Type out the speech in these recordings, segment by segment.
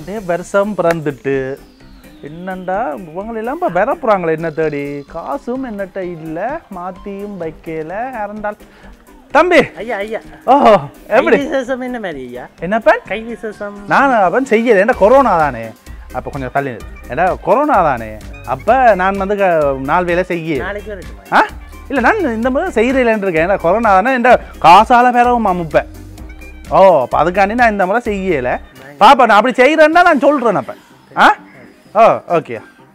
அதே வருஷம் பிறந்துட்டு என்னண்டா இவங்களெல்லாம் இப்போ வர போகிறாங்களே என்ன தேடி காசும் என்னட்ட இல்லை மாற்றியும் வைக்கல இறந்தால் தம்பி ஐயா ஐயா ஓஹோ எப்படி கை விசேஷம் என்ன மாதிரி ஐயா என்னப்பன் கை விசேஷம் நான் அவன் செய்யலை ஏன்னா கொரோனா தானே அப்போ கொஞ்சம் தள்ளி நிறு. ஏன்னா கொரோனா தானே அப்போ நான் வந்து க- நாலு வேலை செய்ய நாளைக்கு வரட்டுமா ஆ இல்லை நான் இந்த மாதிரி செய்கிறேன் இருக்கேன் ஏன்னா கொரோனா தானே இந்த காசால பேரவும் அமுப்பேன் ஓ அப்போ அதுக்காண்டி நான் இந்த முறை செய்யலை பாப்பா நான் அப்படி செய்கிறேன்னா நான் சொல்கிறேன் அப்போ ஆ ஓ ஓகே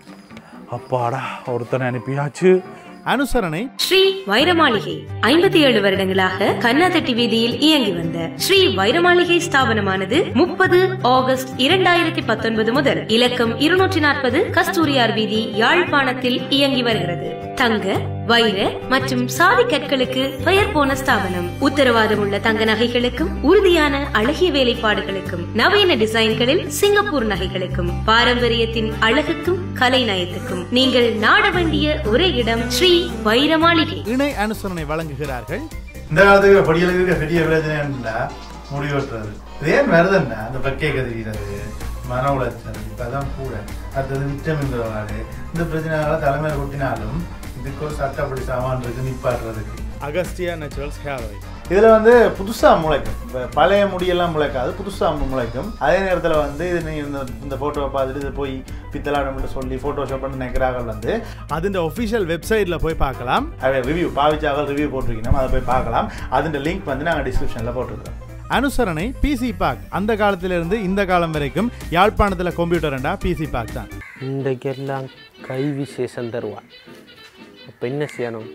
அப்பாடா ஒருத்தனை அனுப்பியாச்சு அனுசரணை ஸ்ரீ வைரமாளிகை ஐம்பத்தி ஏழு வருடங்களாக கண்ணாதட்டி வீதியில் இயங்கி வந்த ஸ்ரீ வைரமாளிகை ஸ்தாபனமானது முப்பது ஆகஸ்ட் இரண்டாயிரத்தி பத்தொன்பது முதல் இலக்கம் இருநூற்றி நாற்பது கஸ்தூரியார் வீதி யாழ்ப்பாணத்தில் இயங்கி வருகிறது தங்க வைர மற்றும் சாதி கற்களுக்கு பெயர் போன ஸ்தாபனம் உத்தரவாதம் உள்ள தங்க நகைகளுக்கும் உறுதியான அழகிய வேலைப்பாடுகளுக்கும் நவீன டிசைன்களில் சிங்கப்பூர் நகைகளுக்கும் பாரம்பரியத்தின் அழகுக்கும் கலை நயத்துக்கும் நீங்கள் நாட வேண்டிய ஒரே இடம் ஸ்ரீ வைரமாளிகை இணை அனுசரணை வழங்குகிறார்கள் இந்த காலத்துக்கு படிகளுக்கு இருக்க பெரிய பிரச்சனை என்னன்னா முடி வெட்டுறது இது ஏன் வருதுன்னா அந்த பக்கை கதிக்கிறது மன உளைச்சல் இப்பதான் கூட அடுத்தது விட்டமின் குறைபாடு இந்த பிரச்சனையால தலைமையில கொட்டினாலும் இதுக்கு ஒரு சட்டப்படி சாமான் இருக்கு நிப்பாட்டுறதுக்கு அகஸ்டியா நேச்சுரல்ஸ் ஹேர் ஆயில் இதுல வந்து புதுசா முளைக்கும் இப்ப பழைய முடியெல்லாம் முளைக்காது புதுசா முளைக்கும் அதே நேரத்துல வந்து இது நீங்க இந்த இந்த போட்டோவை பார்த்துட்டு இது போய் பித்தலாடம்னு சொல்லி போட்டோஷாப் பண்ணி நினைக்கிறார்கள் வந்து അതിന്റെ ஒஃபிஷியல் வெப்சைட்ல போய் பார்க்கலாம் அதை ரிவ்யூ பாவிச்சாக ரிவ்யூ போட்டிருக்கணும் அதை போய் பார்க்கலாம் அதுன்ற லிங்க் வந்து நாங்கள் டிஸ்கிரிப்ஷனில் போட்டிருக்கோம் அனுசரணை பிசி பாக் அந்த காலத்திலிருந்து இந்த காலம் வரைக்கும் யாழ்ப்பாணத்தில் கம்ப்யூட்டர்ண்டா பிசி பாக் தான் இன்றைக்கெல்லாம் கை விசேஷம் தருவான் அப்போ என்ன செய்யணும்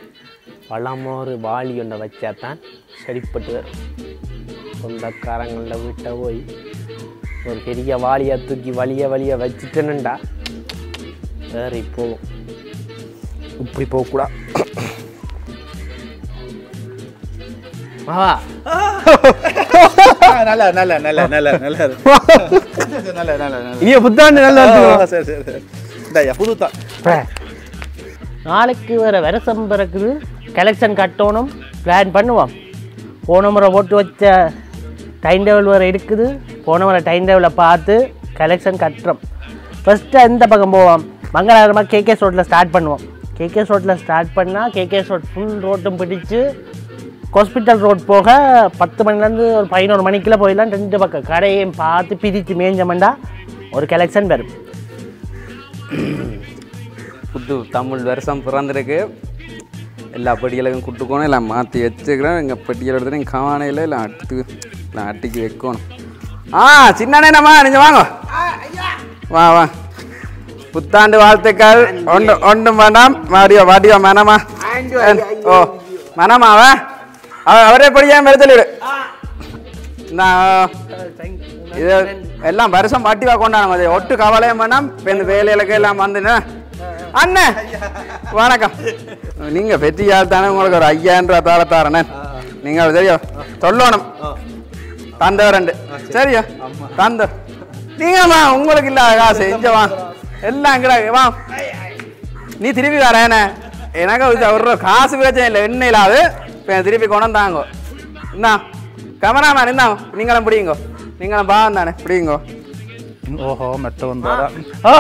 பழமா ஒரு வாளி ஒன்றை வச்சா தான் சரிப்பட்டு வரும் சொந்தக்காரங்கள விட்ட போய் ஒரு பெரிய வாளியை தூக்கி வலிய வலிய வச்சுட்டேனுண்டா வேறு போகும் இப்படி போகக்கூடாது மாவா நல்ல நல்ல நல்ல நல்ல நல்ல நல்ல நல்ல நல்ல இனிய புத்தாண்டு நல்லா ஆ, சரி சரி சரி இந்தாய்யா புது தான் நாளைக்கு வேறு வருஷம் பிறக்குது கலெக்ஷன் கட்டணும் பிளான் பண்ணுவோம் போன முறை போட்டு வச்ச டைம் டேபிள் வேறு இருக்குது போன முறை டைம் டேபிளை பார்த்து கலெக்ஷன் கட்டுறோம் ஃபஸ்ட்டு எந்த பக்கம் போவோம் மங்களகரமாக கேகேஎஸ் ரோட்டில் ஸ்டார்ட் பண்ணுவோம் கேகேஎஸ் ரோட்டில் ஸ்டார்ட் பண்ணால் கேகேஎஸ் ரோட் ஃபுல் ரோட்டும் பிடிச்சு ஹாஸ்பிட்டல் ரோட் போக பத்து மணிலேருந்து ஒரு பதினோரு மணிக்குள்ள போயிடலாம் ரெண்டு பக்கம் கடையையும் பார்த்து பிரித்து மேஞ்சமெண்டா ஒரு கலெக்ஷன் வரும் புது தமிழ் வருஷம் பிறந்திருக்கு எல்லா படிகளுக்கும் குட்டுக்கணும் எல்லாம் மாற்றி வச்சுக்கிறேன் எங்கள் பெட்டியில் எடுத்து காணையில் எல்லாம் அட்டு எல்லாம் அட்டிக்கு வைக்கணும் ஆ சின்னண்ணேனம்மா நீங்கள் வாங்க வா வா புத்தாண்டு வாழ்த்துக்கள் ஒன்று ஒன்றும் வேண்டாம் வாடியோ வாடியோ மனமா ஓ மனமாவா அவ- அவரே படியாம எடுத்து சொல்லிவிடு நான் இது எல்லாம் வருஷம் வட்டிவா கொண்டாடுங்க அது ஒட்டு கவலையும் வேணாம் இப்போ இந்த வேலைகளுக்கு எல்லாம் வந்துன்னு அண்ணே வணக்கம் நீங்க வெற்றியால் தானே உங்களுக்கு ஒரு ஐயாயிரம் ரூபா தார தாரண்ணே நீங்க அது தெரியும் சொல்லணும் தந்த ரெண்டு சரியா தந்த நீங்கம்மா உங்களுக்கு இல்லாத காசு இங்க வா எல்லாம் கிடக்கு வா நீ திருப்பி வரேனே எனக்கு ஒரு- ஒரு காசு பிரச்சனை இல்லை என்ன இல்லாது இப்போ திருப்பி கொண்டு தாங்கோ என்ன கேமராமேன் என்ன நீங்களும் பிடிங்கோ நீங்களும் பாவம் தானே பிடிங்கோ ஓஹோ மெத்த வந்தாரா ஆ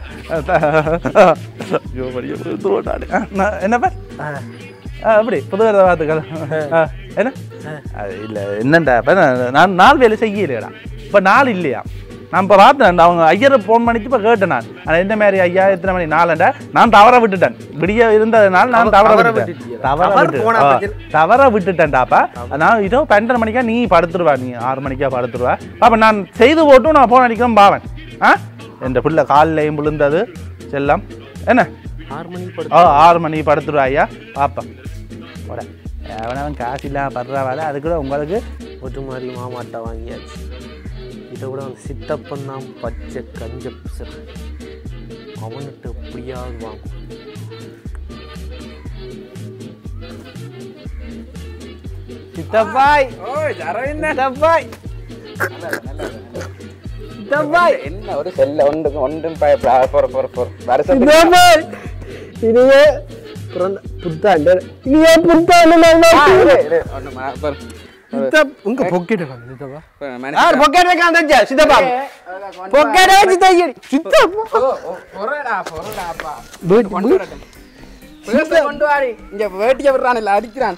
ஐயோ வரிய தோட்டாடு என்ன பேர் ஆ அப்படி புது வேலை பார்த்துக்கள் ஆ, என்ன அது இல்லை என்னண்டா இப்போ நான் நாலு வேலை செய்யலையடா இப்போ நாலு இல்லையா நான் இப்போ பார்த்தேன் அவங்க ஐயரை ஃபோன் பண்ணிட்டு இப்போ கேட்டேன் நான் ஆனால் என்ன மாதிரி ஐயா எத்தனை மணி நாலுண்டா நான் தவற விட்டுட்டேன் விடிய இருந்ததுனால நான் தவற விட்டுட்டேன் தவற விட்டு ஆ, தவற விட்டுட்டேன்டாப்பா நான் இதோ பன்னெண்டரை மணிக்கா நீ படுத்துருவா நீ ஆறு மணிக்கா படுத்துருவா அப்போ நான் செய்து போட்டும் நான் ஃபோன் அடிக்கிறேன் பாவன் ஆ என் பிள்ளை காலையிலையும் விழுந்தது செல்லம் என்ன ஆறு மணிக்கு ஓ ஆறு மணிக்கு படுத்துருவா ஐயா பாப்பா போட எவனவன் காசு இல்லாம படுற வேலை அது கூட உங்களுக்கு ஒரு மாதிரி மாமாட்டை வாங்கியாச்சு இதை விட அந்த சித்தப்பன் தான் பச்சை கஞ்ச பிசர் அவன்கிட்ட எப்படியாவது வாங்கும் சித்தப்பாய் சித்தப்பாய் சித்தப்பாய் என்ன ஒரு செல்ல ஒன்று ஒன்றும் பயப்படாத போற போற போற வருஷம் சித்தப்பாய் இனியே பிறந்த புத்தாண்டு இனியே புத்தாண்டு நல்லா இருக்கு. ஒன்று உங்க பொக்கெட் சித்தப்பா மனுஷன் யார் பொக்கெட் வைக்காம தச்சா சித்தப்பா பொக்கெட் வச்சு தையடி சித்தப்பா பொருடா பொருடாப்பா வீட்டு- கொண்டு வரட்டும் பேச கொண்டு வாடி இங்க வேட்டிய விடுறான் இல்ல அடிக்கிறான்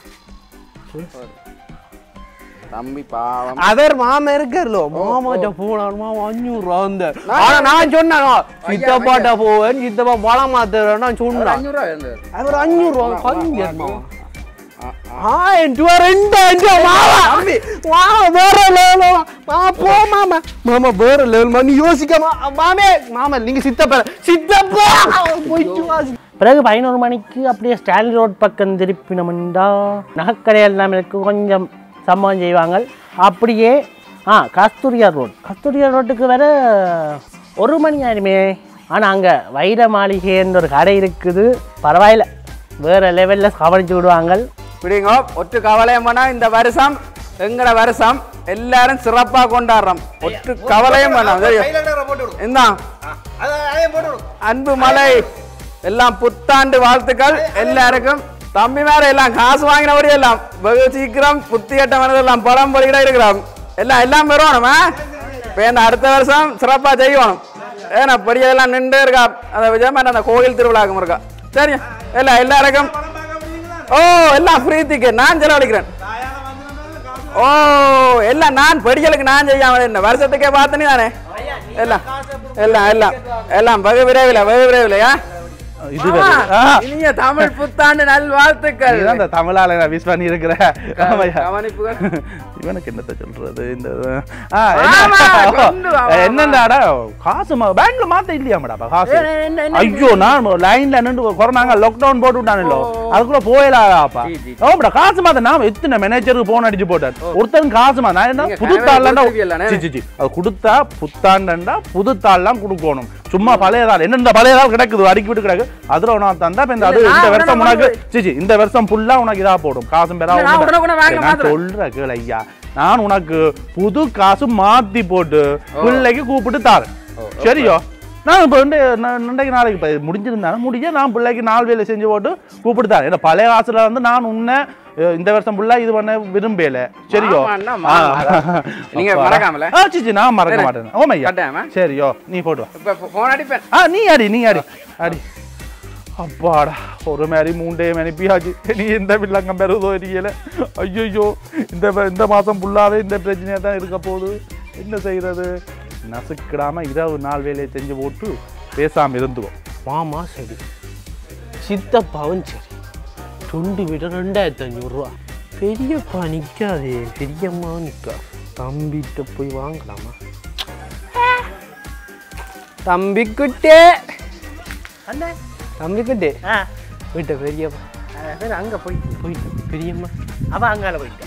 தம்பி பாவம் அதர் மாமா இருக்காருலோ மாமாட்ட போனான் மாமா அஞ்சூறு ரூபா வந்து ஆனா நான் சொன்னேன் சித்தப்பாட்ட போவேன் சித்தப்பா பழம் மாத்துறேன் நான் சொன்னேன் அஞ்சூறு ரூபா இருந்தது அவர் அஞ்சூறு ரூபா கொஞ்சம் மாமா ஆ என் ரூபா ரெண்டு அஞ்சு மாமா மாமா வேற லெவல் மாமா போ மாமா மாமா வேற லெவல் நீ யோசிக்காம மாமே மாமா நீங்க சித்தப்பா சித்தப்பா போயிட்டு வா பிறகு பதினோரு மணிக்கு அப்படியே ஸ்டான்லி ரோட் பக்கம் திருப்பினோம்டா நகைக்கடையில் நம்மளுக்கு கொஞ்சம் சம்பவம் செய்வாங்க அப்படியே ஆ கஸ்தூரியா ரோட் கஸ்தூரியா ரோட்டுக்கு வர ஒரு மணி ஆயிருமே ஆனால் அங்கே வைர மாளிகைன்ற ஒரு கடை இருக்குது பரவாயில்ல வேறு லெவலில் கவனிச்சு விடுவாங்க பிடிங்க ஒற்று கவலையும் பண்ணா இந்த வருஷம் எங்கட வருஷம் எல்லாரும் சிறப்பா கொண்டாடுறோம் ஒற்று கவலையும் வேணாம் என்ன அன்பு மலை எல்லாம் புத்தாண்டு வாழ்த்துக்கள் எல்லாருக்கும் தம்பி மேல எல்லாம் காசு வாங்கினவரே எல்லாம் வெகு சீக்கிரம் புத்தி கட்ட மனதெல்லாம் படம் பொலிகிட இருக்கிறோம் எல்லாம் எல்லாம் பெறுவானுமா இப்போ இந்த அடுத்த வருஷம் சிறப்பா செய்யணும் ஏன்னா படியெல்லாம் நின்று இருக்கா அந்த விஜயமா அந்த கோயில் திருவிழாக்கும் இருக்கா சரி எல்லாம் எல்லாருக்கும் ஓ எல்லாம் ஃப்ரீ டிக்கெட் நான் செலவழிக்கிறேன் ஓ எல்லாம் நான் படிகளுக்கு நான் செய்யாம என்ன வருஷத்துக்கே பார்த்தனே தானே எல்லாம் எல்லாம் எல்லாம் எல்லாம் வெகு விரைவில் வெகு விரைவில்லையா இது வேற. ஆ, இனிய தமிழ் புத்தாண்டு நல்வாழ்த்துக்கள் இதுதான் இந்த தமிழால நான் மிஸ் பண்ணி இருக்கிற கவனிப்புகள் இவனுக்கு என்னத்த சொல்றது இந்த ஆ, ஆமா, என்ன- கொண்டு வா, வா, வா. என்னண்டாடா காசு மா- பேங்க்ல மாத்த இல்லையாமாடா காசு ஐயோ நான் லைன்ல நின்று கொரோனாங்க லாக்டவுன் போட்டு விட்டானല്ലോ அதுக்குள்ள போயிடலாப்பா ஓப்படா காசு மாத்த நான் எத்தனை மேனேஜருக்கு போன் அடிச்சு போட்டேன் ஒருத்தன் காசு மா நான் என்ன நீங்க புது கனவே தாள்லாண்டா கொடுத்துருவீங்களாண்ணே? சி, சி, சி. அது கொடுத்தா புத்தாண்டா புது தாள்லாம் கொடுக்கணும் சும்மா பழைய தாள் என்ன இந்த பழைய தாள் கிடக்குது அடுக்கி விட்டு கிடக்கு அதுல உனக்கு தந்தா இப்ப இந்த அது இல்ல, இந்த நான் வருஷம் உடனே உனக்கு சி, சி, இந்த வருஷம் ஃபுல்லா உனக்கு இதா போடும் காசும் பெறா இல்ல, நான் உடனே உடனே வாங்க நான் மாத்துறேன். சொல்றேன் கேளு ஐயா நான் உனக்கு புது காசு மாத்தி போட்டு பிள்ளைக்கு கூப்பிட்டு தாரேன் சரியோ நான் இப்போ வந்து நான் இன்றைக்கு நாளைக்கு இப்போ முடிஞ்சிருந்தாலும் முடிஞ்ச நான் பிள்ளைக்கு நாலு வேலை செஞ்சு போட்டு கூப்பிட்டு தாரேன் ஏன்னா பழைய காசுல வந்து நான் உன்னை அஹ், இந்த வருஷம் ஃபுல்லா இது பண்ண விரும்பல சரியோ ஆமாண்ணா, மாமா. நீங்க அப்பா. மறக்காமல? ஆ, சி, சி, நான் மறக்க மாட்டேன் ஓமையா கட்டாயமா? சரியோ நீ போட்டு வா இப்ப போன் அடிப்பேன் ஆ நீ அடி நீ அடி அடி அப்பாடா ஒரு மாதிரி மூண்டே அனுப்பியாச்சு நீ எந்த வில்லங்கம் பெறுதோ தெரியல ஐயோ இந்த வ- இந்த மாதம் ஃபுல்லாகவே இந்த பிரச்சனையாக தான் இருக்க போகுது என்ன செய்யறது நசுக்கிடாம இரவு நாள் வேலையை செஞ்சு போட்டு பேசாம இருந்துக்கும் மாமா சரி சித்தப்பாவும் சரி துண்டு விட ரெண்டாயிரத்தி அஞ்சூறுரூவா பெரியப்பா நிற்காதே பெரியம்மாவும் நிற்கா தம்பிகிட்ட போய் வாங்கலாமா தம்பிக்குட்டே தம்பிக்குட்டே வீட்டை பெரியப்பா அங்கே போய் போயிட்டு பெரியம்மா அவ அங்கால போயிட்டா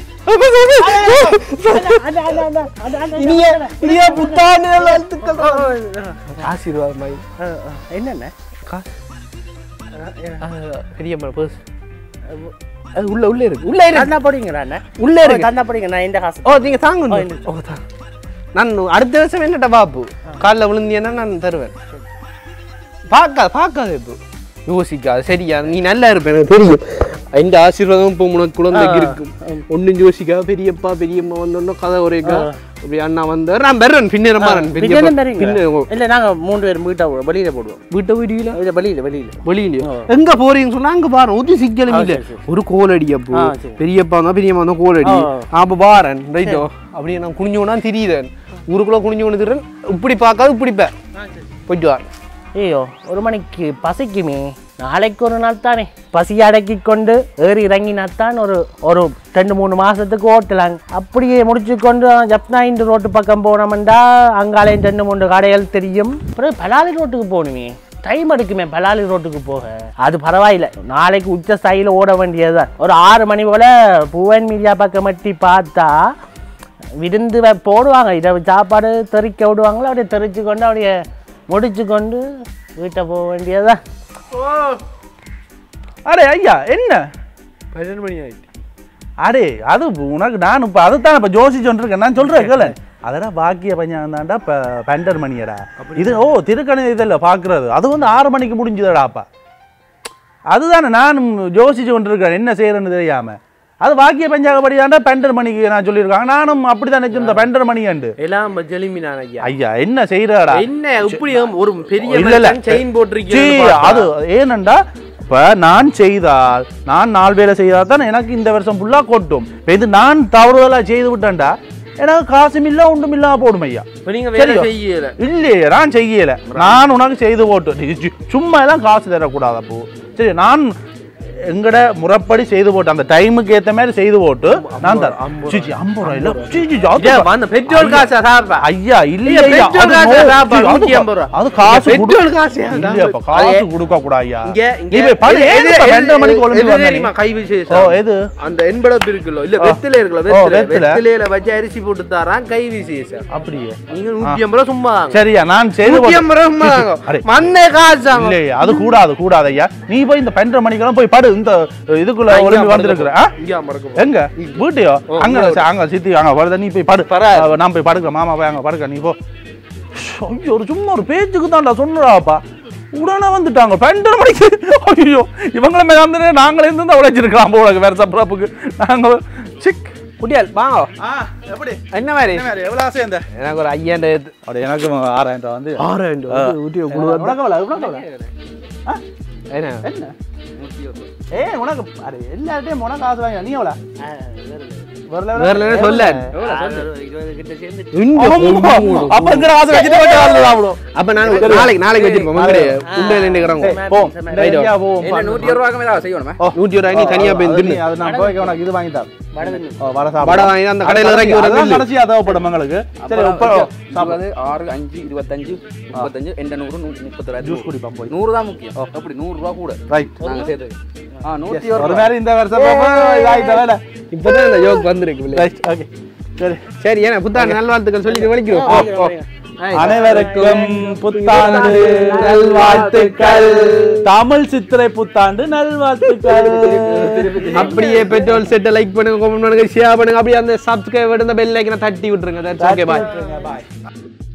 இனிய இனிய புத்தாண்டு வாழ்த்துக்கள் ஆசீர்வாதம் மாதிரி என்னென்ன காசு பெரியம்மா பர்ஸ் அது உள்ள உள்ள இருக்கு உள்ள இருக்கு தந்தா போடுங்கடா உள்ள இருக்கு தந்தா போடுங்க நான் இந்த காசு ஓ நீங்க தாங்க ஓ தாங்க நான் அடுத்த வருஷம் என்னட்ட பாப்பு காலில் விழுந்தியன்னா நான் தருவேன் பார்க்காத பார்க்காத இப்போ யோசிக்காது சரியா நீ நல்லா இருப்ப எனக்கு தெரியும் இந்த ஆசீர்வாதம் இப்போ உனக்கு குழந்தைக்கு இருக்கும் ஒன்றும் யோசிக்காத பெரியப்பா பெரியம்மா வந்தோன்னே கதை ஒரேக்கா இப்படி அண்ணா வந்தார் நான் பெறேன் பின்னர் மாறன் பெரியப்பா விஜயனும் தரீங்களா? பின்ன இல்ல நாங்க மூணு பேர் வீட்டை வெளியில போடுவோம் வீட்டை வீடுவீங்களா இல்ல வெளியில வெளியில வெளியிலயோ எங்க போறீங்கன்னு சொன்னா அங்க பாரு ஒரு சிக்கலும் இல்ல ஒரு கோலடி அப்போ ஆ, சரி. பெரியப்பா தான் பெரியம்மா தான் கோலடி ஆ. அப்ப பாரன் ரைட்டோ அப்படியே நான் குனிஞ்சோனா தெரியுதேன் ஊருக்குள்ள குனிஞ்சோன்னு திறன் இப்படி பார்க்காது இப்படி பே போயிட்டு வாரேன் ஐயோ ஒரு மணிக்கு பசிக்குமே நாளைக்கு ஒரு நாள் தானே பசி அடக்கி கொண்டு ஏறி இறங்கினாத்தான் ஒரு ஒரு ரெண்டு மூணு மாசத்துக்கு ஓட்டலாம் அப்படியே முடிச்சு கொண்டு ஜப்னா இந்த ரோட்டு பக்கம் போனோம்டா அங்காலையும் ரெண்டு மூணு கடைகள் தெரியும் அப்புறம் பலாலி ரோட்டுக்கு போகணுமே டைம் எடுக்குமே பலாலி ரோட்டுக்கு போக அது பரவாயில்ல நாளைக்கு உச்ச ஸ்தாயில ஓட வேண்டியதுதான் ஒரு ஆறு மணி போல பூவன் மீடியா பக்கம் மட்டி பார்த்தா விருந்து வ- போடுவாங்க இரவு சாப்பாடு தெறிக்க விடுவாங்களோ அப்படியே தெறிச்சு கொண்டு அப்படியே முடிச்சு கொண்டு வீட்டை போக வேண்டியதுதான் அடே ஐயா என்ன பன்னெண்டு மணி ஆயிட்டு அடே அது உனக்கு நான் இப்போ அதுதான் இப்போ ஜோசி சொல்லிருக்கேன் நான் சொல்கிறேன் கேளு அதடா பாக்கிய பையன் தான்டா இப்போ பன்னெண்டு மணியடா இது ஓ திருக்கணி இதில் பார்க்குறது அது வந்து ஆறு மணிக்கு முடிஞ்சுதடாப்பா அதுதானே நானும் யோசிச்சு கொண்டிருக்கிறேன் என்ன செய்யறேன்னு தெரியாம அது வாக்கிய பஞ்சாகப்படியாண்ட பெண்டர் மணிக்கு நான் சொல்லியிருக்காங்க நானும் அப்படிதான் நினைச்சிருந்தேன் பெண்டர் மணியாண்டு எல்லாம் ஜெலிமினான் ஐயா ஐயா என்ன செய்யறாடா என்ன இப்படி ஒரு பெரிய இல்ல இல்ல செயின் சீ, போட்டிருக்கீங்க அது ஏனண்டா இப்ப நான் செய்தால் நான் நாலு வேலை செய்தால் தான் எனக்கு இந்த வருஷம் ஃபுல்லா கொட்டும் இப்ப இது நான் தவறுதலா செய்து விட்டேன்டா எனக்கு காசும் இல்ல ஒன்றும் இல்லாம போடும் ஐயா இப்ப நீங்க வேலை சரியோ? செய்யல இல்லையே நான் செய்யல நான் உனக்கு செய்து போட்டு நீ சு- சும்மா எல்லாம் காசு தரக்கூடாது அப்போ சரி நான் எங்கட முறைப்படி செய்து போட்டு அந்த டைமுக்கு ஏத்த மாதிரி செய்து போட்டு நான் தரேன் சீ, சீ, ஐம்பது ரூபாய் இல்ல சீ, சீ, சீ, அது- ஏன் அந்த பெட்ரோல் காசா சாப்பிட்டா ஐயா இல்ல இல்ல, ஐயா, பெட்ரோல் அது காசு நோ- சாப்பா, சீ, அது நூத்தி ஐம்பது ரூபா. அது காசு இங்க கொடு- பெட்ரோல் காசு ஏன் இல்லையாப்பா, அது காசு ஏன்? கொடுக்க கூடாது ஐயா இங்க நீ இங்க போய் பாரு, எது- ஏன் இப்ப எது- ரெண்டரை மணிக்கு எது ஒளிஞ்சு வந்த நீ? தெரியுமா கை ஓ விசேஷம் எது அந்த என்பளப்பு இருக்குல்ல இல்ல ஓ. வெத்தில இருக்குல்ல ஓ, வெத்தில வெத்தில. வெத்திலையில வச்சு அரிசி போட்டு தரான் கை விசேஷம் அப்படியே நீங்க நூத்தி ஐம்பது ரூபா சும்மா தாங்க சரியா நான் செய்து நூத்தி போட்டு- ஐம்பது ரூபா சும்மா சீ, சீ, தாங்க அரே. மண்ணே காசாங்க இல்லையே அது கூடாது கூடாது ஐயா நீ போய் இந்த பன்னெண்டரை மணிக்கெல்லாம் போய் படு இந்த இதுக்குள்ள நான் இங்க ஒளிஞ்சு மறக்க வந்திருக்கிற போ- இங்க மறக்க போ. எங்க வீட்டையோ ஓ, அங்க உள்ள அங்க சித்தி அங்க வருத நீ போய் படு பரவாயில்ல. அவ- நான் போய் படுக்க மாமா போய் அங்க படுக்க நீ போ ஐயோ ஒரு சும்மா ஒரு பேச்சுக்கு தான்டா சொன்னடாப்பா உடனே வந்துட்டாங்க பன்னெண்டரை மணிக்கு ஐயோ இவங்கள மேல வந்து நாங்களே இருந்து உழைச்சிருக்கலாம் போல வேற சப்ராப்புக்கு நாங்க சிக் குட்டியால் வாங்க எப்படி என்ன மாதிரி எவ்வளவு ஆசை இந்த எனக்கு ஒரு ஐயாயிரம் எடுத்து அப்படி எனக்கு ஆறாயிரம் ரூபா வந்து ஆறாயிரம் ஊட்டி உனக்கு எவ்வளவு? உனக்கு எவ்வளவு? என்ன என்ன ஏ உனக்கு அरे எல்லார்ட்டையும் உனக்கு ஆசை வாங்க நீ எவ்வளோ வரல வேற என்ன சொல்ல ஆமா. அப்ப இருக்கிற ஆசை வச்சுட்டு போயிட்டு வரல சாப்பிடும் அப்ப நாங்க நாளைக்கு நாளைக்கு வச்சிருப்போம் மங்கடைய உண்டையில நின்னுக்கிறோம் போம் ரைட்டா போவோம் என்ன நூற்றி ரூபாய்க்கு மேல செய்யணுமே ஓ. நூற்றி ரூபாய் நீ தனியா போய் அது தின்னு நீ- அது நான் போய் உனக்கு இது வாங்கி தரேன் ஓ, வடை வடை சாப்பிடு. வாங்கி அந்த கடையில அது இறக்கி ஒரு அதுதான் பில்லு. கடைசியா தேவைப்படும் எங்களுக்கு சரி இப்போ இருபது ஆறு அஞ்சு இருபத்தஞ்சு முப்பத்தஞ்சு எண்ட நூறு நூற்றி முப்பத்தி ரெண்டு ஜூஸ் குடிப்போம் போய் நூறு தான் முக்கியம் அப்படி நூறு ரூபா கூட ரைட் நாங்க சேர்த்து ஆ நூற்றி ஒரு ஒரு மாதிரி இந்த வருஷம் இதாகிட்ட வேலை இப்பதான் இந்த யோக் வந்திருக்கு ரைட் ஓகே சரி சரி ஏன்னா புத்தாண்டு நல்வாழ்த்துக்கள் சொல்லிட்டு வலிக்கிறோம் அனைவருக்கும் புத்தாண்டு நல்வாழ்த்துக்கள் தமிழ் சித்திரை புத்தாண்டு நல்வாழ்த்துக்கள் அப்படியே பெட்ரோல் செட்டை லைக் பண்ணுங்க கமெண்ட் பண்ணுங்க ஷேர் பண்ணுங்க அப்படியே அந்த சப்ஸ்கிரைப் இந்த பெல் ஐக்கனை தட்டி விட்டுருங்க ஓகே பாய் பாய்